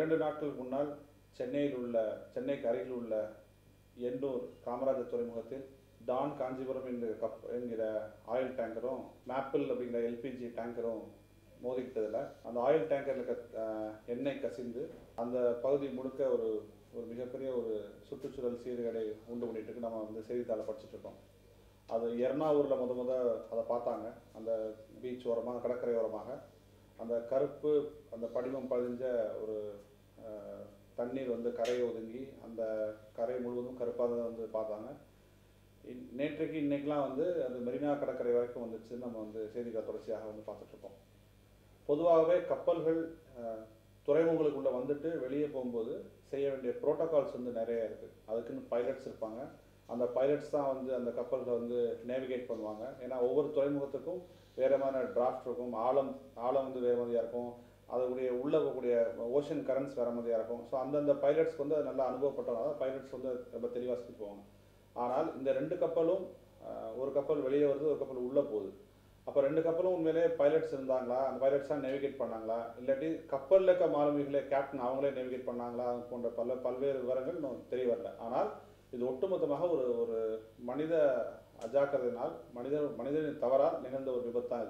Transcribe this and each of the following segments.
இரண்டு நாட்களுக்கு முன்னால் சென்னையில் உள்ள சென்னைக்கு அருகில் உள்ள எண்ணூர் காமராஜர் துறைமுகத்தில் டான் காஞ்சிபுரம் என்கிற கப் என்கிற ஆயில் டேங்கரும் மேப்பிள் அப்படிங்கிற எல்பிஜி டேங்கரும் மோதிக்கிட்டதில் அந்த ஆயில் டேங்கரில் இருக்க அஹ், எண்ணெய் கசிந்து அந்த பகுதி முழுக்க ஒரு ஒரு மிகப்பெரிய ஒரு சுற்றுச்சூழல் சீர்கேடை உண்டு பண்ணிட்டு இருக்கு நம்ம வந்து செய்தித்தாளை படிச்சுட்டு இருக்கோம் அது எர்ணாவூரில் முத முத அதை பார்த்தாங்க அந்த பீச் ஓரமாக கடற்கரை ஓரமாக அந்த கருப்பு அந்த படிமம் பதிஞ்ச ஒரு அஹ், தண்ணீர் வந்து கரையை ஒதுங்கி அந்த கரை முழுவதும் கருப்பாக வந்து பார்த்தாங்க இன்- நேற்றைக்கு இன்னைக்கெல்லாம் வந்து அது மெரினா கடற்கரை வரைக்கும் வந்துச்சு நம்ம வந்து செய்திகள் தொடர்ச்சியாக வந்து பார்த்துட்டு இருக்கோம் பொதுவாகவே கப்பல்கள் அஹ், துறைமுகங்களுக்குள்ள வந்துட்டு வெளியே போகும்போது செய்ய வேண்டிய ப்ரோட்டோகால்ஸ் வந்து நிறைய இருக்கு அதுக்குன்னு பைலட்ஸ் இருப்பாங்க அந்த பைலட்ஸ் தான் வந்து அந்த கப்பல்களை வந்து நேவிகேட் பண்ணுவாங்க ஏன்னா ஒவ்வொரு துறைமுகத்துக்கும் வேற மாதிரி டிராஃப்ட் இருக்கும் ஆழம் ஆழம் வந்து வேறு மாதிரியா இருக்கும் அதோடைய உள்ள இருக்கக்கூடிய ஓஷன் கரண்ட்ஸ் வேற மாதிரியா இருக்கும் ஸோ அந்தந்த பைலட்ஸ்க்கு வந்து அது நல்லா அனுபவப்பட்டவங்க பைலட்ஸ் வந்து ரொம்ப தெளிவாக செஞ்சு போவாங்க ஆனால் இந்த ரெண்டு கப்பலும் அஹ், ஒரு கப்பல் வெளியே வருது ஒரு கப்பல் உள்ளே போகுது அப்போ ரெண்டு கப்பலும் உண்மையிலே பைலட்ஸ் இருந்தாங்களா அந்த பைலட்ஸ் தான் நேவிகேட் பண்ணாங்களா இல்லாட்டி கப்பலில் இருக்க மாலுமிகளே கேப்டன் அவங்களே நேவிகேட் பண்ணாங்களா போன்ற பல பல்வேறு விவரங்கள் இன்னும் தெரிய வரல ஆனால் இது ஒட்டுமொத்தமாக ஒரு ஒரு மனித அஜாக்கிரதையினால் மனித மனிதனின் தவறால் நிகழ்ந்த ஒரு விபத்து தான் இது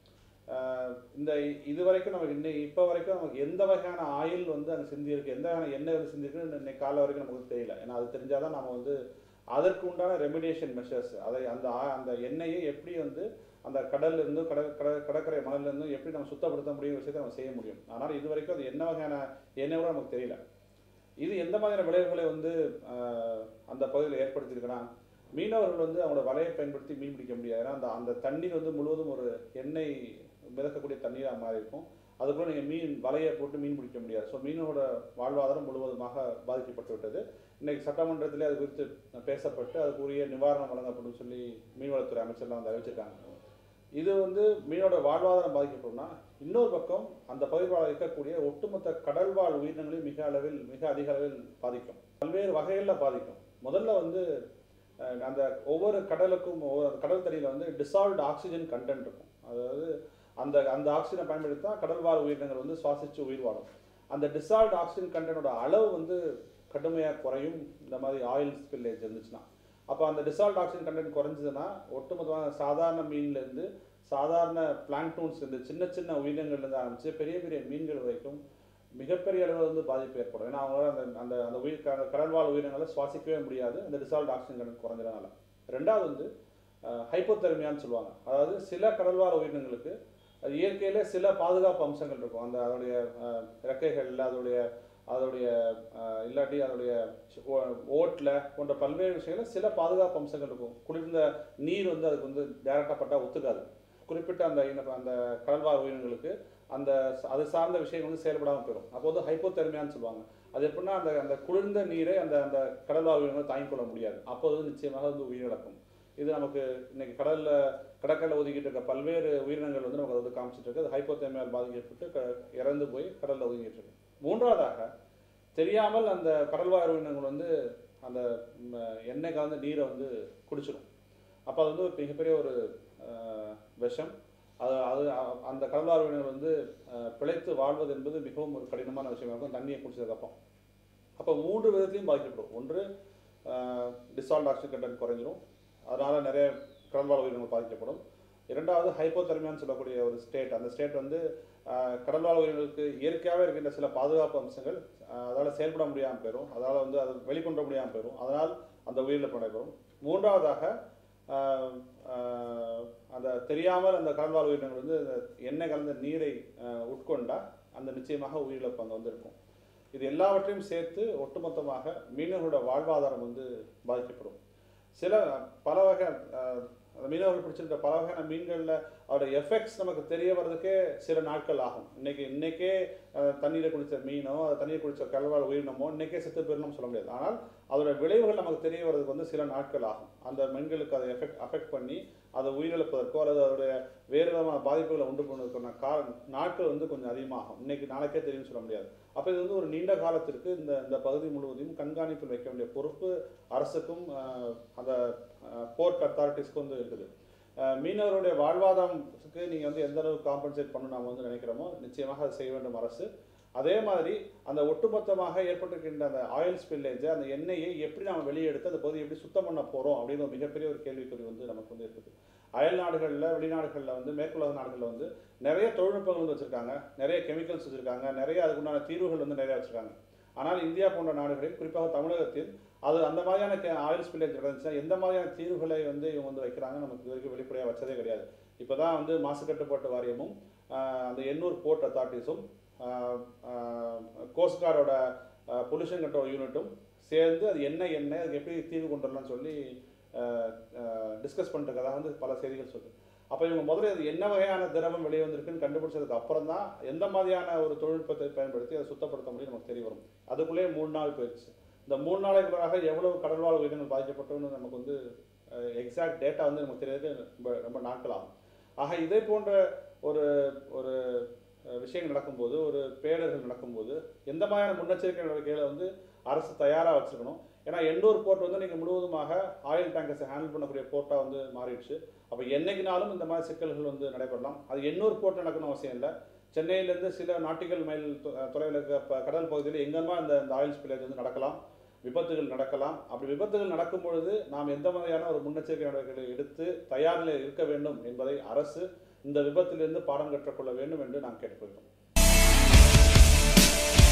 ஆஹ் இந்த இது வரைக்கும் நமக்கு இன்னை இப்போ வரைக்கும் நமக்கு எந்த வகையான ஆயில் வந்து அங்கே சிந்தியிருக்கு எந்த வகையான எண்ணெய் வந்து சிந்திருக்குன்னு இன்னைக்கு காலை வரைக்கும் நமக்கு தெரியல ஏன்னா அது தெரிஞ்சாதான் நம்ம வந்து அதற்கு உண்டான ரெமிடியேஷன் மெஷர்ஸ் அதை அந்த ஆ- அந்த எண்ணெயை எப்படி வந்து அந்த கடல்ல இருந்தும் கடல் கடல் கடற்கரை மணல்ல இருந்தும் எப்படி நம்ம சுத்தப்படுத்த முடியும் விஷயத்தை நம்ம செய்ய முடியும் ஆனால் இது வரைக்கும் அது என்ன வகையான எண்ணெய் கூட நமக்கு தெரியல இது எந்த மாதிரியான விளைவுகளை வந்து ஆஹ், அந்த பகுதியில் ஏற்படுத்தியிருக்குன்னா மீனவர்கள் வந்து அவங்களோட வலையை பயன்படுத்தி மீன் பிடிக்க முடியாது ஏன்னா அந்த அந்த தண்ணீர் வந்து முழுவதும் ஒரு எண்ணெய் மிதக்கக்கூடிய தண்ணீராக மாறி இருக்கும் அதுக்குள்ள நீங்கள் மீன் வலையை போட்டு மீன் பிடிக்க முடியாது ஸோ மீனோட வாழ்வாதாரம் முழுவதுமாக பாதிக்கப்பட்டு விட்டது இன்னைக்கு சட்டமன்றத்திலே அது குறித்து பேசப்பட்டு அதுக்குரிய நிவாரணம் வழங்கப்படும் சொல்லி மீன்வளத்துறை அமைச்சர்லாம் வந்து அறிவிச்சிருக்காங்க இது வந்து மீனோட வாழ்வாதாரம் பாதிக்கப்படும்னா இன்னொரு பக்கம் அந்த பகுதியில் இருக்கக்கூடிய ஒட்டுமொத்த கடல்வாழ் உயிரினங்களையும் மிக அளவில் மிக அதிக அளவில் பாதிக்கும் பல்வேறு வகைகளில் பாதிக்கும் முதல்ல வந்து அஹ், அந்த ஒவ்வொரு கடலுக்கும் ஒவ்வொரு அந்த கடல் தண்ணியில் வந்து டிசால்வ்டு ஆக்சிஜன் கண்டென்ட் இருக்கும் அதாவது அந்த அந்த ஆக்சிஜனை பயன்படுத்தி தான் கடல்வாழ் உயிரினங்கள் வந்து சுவாசித்து உயிர் வாழும் அந்த டிசால்வ்டு ஆக்சிஜன் கண்டென்ட்டோட அளவு வந்து கடுமையாக குறையும் இந்த மாதிரி ஆயில் ஸ்பில்லேஜ் இருந்துச்சுன்னா அப்போ அந்த டிசால்ட் ஆக்சிஜன் கண்டென்ட் குறைஞ்சதுன்னா ஒட்டுமொத்தமாக சாதாரண மீன்லேருந்து சாதாரண பிளாங்டூன்ஸ் இருந்து சின்ன சின்ன உயிரினங்கள்லேருந்து ஆரம்பிச்சு பெரிய பெரிய மீன்கள் வரைக்கும் மிகப்பெரிய அளவில் வந்து பாதிப்பு ஏற்படும் ஏன்னா அவங்களால அந்த அந்த அந்த உயிர் க- கடல்வாழ் உயிரினங்களை சுவாசிக்கவே முடியாது அந்த டிசால்ட் ஆக்சிஜன் கண்டென்ட் குறைஞ்சதுனால ரெண்டாவது வந்து ஹைப்போதெர்மியான்னு சொல்லுவாங்க அதாவது சில கடல்வாழ் உயிரினங்களுக்கு அது இயற்கையிலே சில பாதுகாப்பு அம்சங்கள் இருக்கும் அந்த அதோடைய அஹ், ரெக்கைகள்ல அதோடைய அதோடைய அஹ், இல்லாட்டி அதோடைய ஓட்டில் போன்ற பல்வேறு விஷயங்கள்ல சில பாதுகாப்பு அம்சங்கள் இருக்கும் குளிர்ந்த நீர் வந்து அதுக்கு வந்து டேரெக்டாக பட்டா ஒத்துக்காது குறிப்பிட்ட அந்த இன அந்த கடல்வாழ் உயிரினங்களுக்கு அந்த ச- அது சார்ந்த விஷயங்கள் வந்து செயல்படாமல் போயிடும் அப்போ வந்து ஹைப்போதெர்மியான்னு சொல்லுவாங்க அது எப்படின்னா அந்த அந்த குளிர்ந்த நீரை அந்த அந்த கடல்வாழ் உயிரினங்கள் தாங்கிக் கொள்ள முடியாது அப்போ வந்து நிச்சயமாக வந்து உயிரிழக்கும் இது நமக்கு இன்னைக்கு கடல்ல கடற்கரையில் ஒதுக்கிட்டு இருக்க பல்வேறு உயிரினங்கள் வந்து நமக்கு அது வந்து காமிச்சிட்டு இருக்கு அது ஹைப்போதேமியால் பாதிக்கப்பட்டு க- இறந்து போய் கடல்ல ஒதுங்கிட்டு இருக்கு மூன்றாவதாக தெரியாமல் அந்த கடல்வாழ் உயிரினங்கள் வந்து அந்த ம், எண்ணெய் கலந்த நீரை வந்து குடிச்சிடும் அப்போ அது வந்து ஒரு மிகப்பெரிய ஒரு அஹ், விஷம் அது அது அ- அந்த கடல்வாழ் உயிரினங்கள் வந்து அஹ், பிழைத்து வாழ்வது என்பது மிகவும் ஒரு கடினமான விஷயமா இருக்கும் தண்ணியை குடிச்சதுக்கப்புறம் அப்போ மூன்று விதத்திலையும் பாதிக்கப்படும் ஒன்று டிசால்ட் ஆக்சிஜன் கண்டென்ட் குறைஞ்சிரும் அதனால நிறைய கடல்வாழ் உயிரினங்கள் பாதிக்கப்படும் இரண்டாவது ஹைப்போதெர்மியான்னு சொல்லக்கூடிய ஒரு ஸ்டேட் அந்த ஸ்டேட் வந்து ஆஹ், கடல்வாழ் உயிரினங்களுக்கு இயற்கையாகவே இருக்கின்ற சில பாதுகாப்பு அம்சங்கள் ஆஹ், அதால செயல்பட முடியாமல் போயிடும் அதால வந்து அது வெளிக்கொண்டு முடியாமல் போயிடும் அதனால் அந்த உயிரிழப்பு நடைபெறும் மூன்றாவதாக ஆஹ், ஆஹ், அந்த தெரியாமல் அந்த கடல்வாழ் உயிரினங்கள் வந்து இந்த எண்ணெய் கலந்த நீரை ஆஹ், உட்கொண்டா அந்த நிச்சயமாக உயிரிழப்பு அங்கே வந்து இருக்கும் இது எல்லாவற்றையும் சேர்த்து ஒட்டுமொத்தமாக மீனவர்களோட வாழ்வாதாரம் வந்து பாதிக்கப்படும் சில பல வகை அஹ், அந்த மீனவர்கள் பிடிச்சிருக்க பல வகையான மீன்களில் அதோட எஃபெக்ட்ஸ் நமக்கு தெரிய வர்றதுக்கே சில நாட்கள் ஆகும் இன்னைக்கு இன்னைக்கே அஹ், தண்ணீரை குடிச்ச மீனோ அது தண்ணீர் குடிச்ச கல்வாழ் உயிரினமோ இன்னைக்கே செத்து போயிடணும் சொல்ல முடியாது ஆனால் அதோட விளைவுகள் நமக்கு தெரிய வர்றதுக்கு வந்து சில நாட்கள் ஆகும் அந்த மீன்களுக்கு அதை எஃபெக்ட் அஃபெக்ட் பண்ணி அதை உயிரிழப்பதற்கோ அல்லது அதோடைய வேறு விதமான பாதிப்புகளை உண்டு பண்ணுவதற்கான கால நாட்கள் வந்து கொஞ்சம் அதிகமாகும் இன்னைக்கு நாளைக்கே தெரியும்னு சொல்ல முடியாது அப்போ இது வந்து ஒரு நீண்ட காலத்திற்கு இந்த இந்த பகுதி முழுவதையும் கண்காணிப்பில் வைக்க வேண்டிய பொறுப்பு அரசுக்கும் ஆஹ், அந்த போர்ட் அத்தாரிட்டிஸ்க்கும் வந்து இருக்குது ஆஹ், மீனவருடைய வாழ்வாதாரத்துக்கு நீங்கள் வந்து எந்த அளவுக்கு காம்பன்சேட் பண்ணணும் நாம வந்து நினைக்கிறோமோ நிச்சயமாக அதை செய்ய வேண்டும் அரசு அதே மாதிரி அந்த ஒட்டுமொத்தமாக ஏற்பட்டிருக்கின்ற அந்த ஆயில் ஸ்பில்லேஜை அந்த எண்ணெயை எப்படி நம்ம வெளியே எடுத்து அந்த பகுதியை எப்படி சுத்தம் பண்ண போகிறோம் அப்படின்னு ஒரு மிகப்பெரிய ஒரு கேள்விக்குறி வந்து நமக்கு வந்து இருக்குது அயல் நாடுகளில் வெளிநாடுகளில் வந்து மேற்குலக நாடுகளில் வந்து நிறைய தொழில்நுட்பங்கள் வந்து வச்சுருக்காங்க நிறைய கெமிக்கல்ஸ் வச்சுருக்காங்க நிறைய அதுக்குண்டான தீர்வுகள் வந்து நிறைய வச்சுருக்காங்க ஆனால் இந்தியா போன்ற நாடுகளில் குறிப்பாக தமிழகத்தில் அது அந்த மாதிரியான ஆயில் ஸ்பில்லேஜ் நடந்துச்சுன்னா எந்த மாதிரியான தீர்வுகளை வந்து இவங்க வந்து வைக்கிறாங்க நமக்கு இது வரைக்கும் வெளிப்படையாக வச்சதே கிடையாது இப்போ தான் வந்து மாசு கட்டுப்பாட்டு வாரியமும் ஆஹ், அந்த எண்ணூர் போர்ட் அத்தாரிட்டிஸும் கோஸ்ட்கார்டோட பொல்யூஷன் கண்ட்ரோல் யூனிட்டும் சேர்ந்து அது என்ன என்ன அதுக்கு எப்படி தீர்வு கொண்டு வரலாம்னு சொல்லி டிஸ்கஸ் பண்ணிருக்கதா வந்து பல செய்திகள் சொல்லுது அப்போ இவங்க முதல்ல அது என்ன வகையான திரவம் வெளியே வந்திருக்குன்னு கண்டுபிடிச்சதுக்கு அப்புறம் தான் எந்த மாதிரியான ஒரு தொழில்நுட்பத்தை பயன்படுத்தி அதை சுத்தப்படுத்த முடியும் நமக்கு தெரிய வரும் அதுக்குள்ளேயே மூணு நாள் போயிடுச்சு இந்த மூணு நாளைக்குள்ளாக எவ்வளவு கடல்வாழ் உயிரினங்கள் பாதிக்கப்பட்டோன்னு நமக்கு வந்து எக்ஸாக்ட் டேட்டா வந்து நமக்கு தெரியறது ரொம்ப ரொம்ப நாட்கள் ஆகும் ஆக இதே போன்ற ஒரு ஒரு அஹ், விஷயங்கள் நடக்கும்போது ஒரு பேடர்கள் நடக்கும்போது எந்த மாதிரியான முன்னெச்சரிக்கை நடவடிக்கைகளை வந்து அரசு தயாராக வச்சுருக்கணும் ஏன்னா எண்ணூர் போர்ட் வந்து நீங்கள் முழுவதுமாக ஆயில் டேங்கர்ஸை ஹேண்டில் பண்ணக்கூடிய போர்ட்டாக வந்து மாறிடுச்சு அப்போ என்னைக்குனாலும் இந்த மாதிரி சிக்கல்கள் வந்து நடைபெறலாம் அது எண்ணூர் போர்ட் நடக்கணும் அவசியம் இல்லை சென்னையிலேருந்து சில நாட்டிக்கல் மைல் தொ- தொலைவில் இருக்க ப- கடல் பகுதியில் எங்கெல்லாம் இந்த இந்த ஆயில் ஸ்பில்லேஜ் வந்து நடக்கலாம் விபத்துகள் நடக்கலாம் அப்படி விபத்துகள் நடக்கும் பொழுது நாம் எந்த மாதிரியான ஒரு முன்னெச்சரிக்கை நடவடிக்கைகளை எடுத்து தயாரில் இருக்க வேண்டும் என்பதை அரசு இந்த விபத்திலிருந்து பாடம் கற்றுக்கொள்ள வேண்டும் என்று நாம் கேட்டுக்கொள்கிறோம்